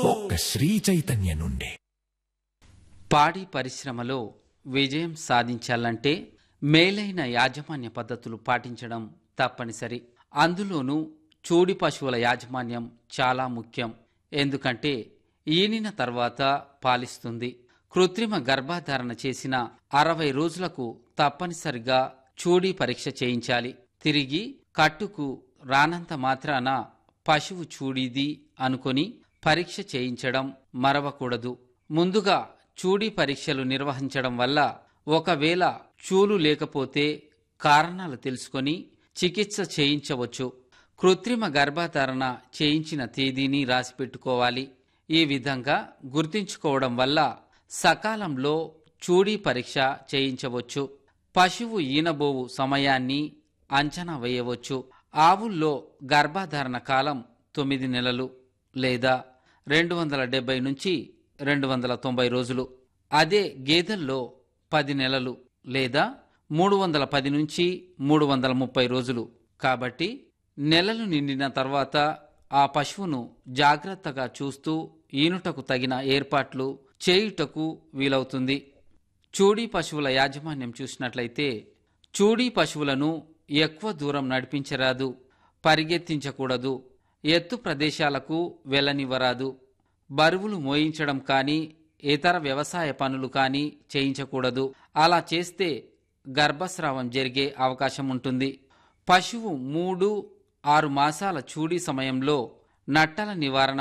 ఒక్క శ్రీ చైతన్య నుండే పాడి పరిశ్రమలో విజయం సాధించాలంటే మేలైన యాజమాన్య పద్ధతులు పాటించడం తప్పనిసరి అందులోనూ చూడి పశువుల యాజమాన్యం చాలా ముఖ్యం ఎందుకంటే ఈనిన తర్వాత పాలిస్తుంది కృత్రిమ గర్భధారణ చేసిన అరవై రోజులకు తప్పనిసరిగా చూడి పరీక్ష చేయించాలి తిరిగి కట్టుకు రానంత మాత్రాన పశువు చూడిది అనుకొని పరీక్ష చేయించడం మరవకూడదు ముందుగా చూడి పరీక్షలు నిర్వహించడం వల్ల ఒకవేళ చూలు లేకపోతే కారణాలు తెలుసుకొని చికిత్స చేయించవచ్చు కృత్రిమ గర్భధారణ చేయించిన తేదీని రాసిపెట్టుకోవాలి ఈ విధంగా గుర్తించుకోవడం వల్ల సకాలంలో చూడీ పరీక్ష చేయించవచ్చు పశువు ఈనబోవు సమయాన్ని అంచనా వేయవచ్చు ఆవుల్లో గర్భధారణ కాలం తొమ్మిది నెలలు లేదా రెండు వందల డెబ్బై నుంచి రెండు వందల తొంభై రోజులు అదే గేదెల్లో పది నెలలు లేదా మూడు వందల పది నుంచి మూడు వందల ముప్పై రోజులు కాబట్టి నెలలు నిండిన తర్వాత ఆ పశువును జాగ్రత్తగా చూస్తూ ఈనుటకు తగిన ఏర్పాట్లు చేయుటకు వీలవుతుంది చూడీ పశువుల యాజమాన్యం చూసినట్లయితే చూడీ పశువులను ఎక్కువ దూరం నడిపించరాదు పరిగెత్తించకూడదు ఎత్తు ప్రదేశాలకు వెళ్ళనివ్వరాదు బరువులు మోయించడం కానీ ఇతర వ్యవసాయ పనులు కానీ చేయించకూడదు అలా చేస్తే గర్భస్రావం జరిగే అవకాశం ఉంటుంది పశువు మూడు ఆరు మాసాల చూడీ సమయంలో నట్టల నివారణ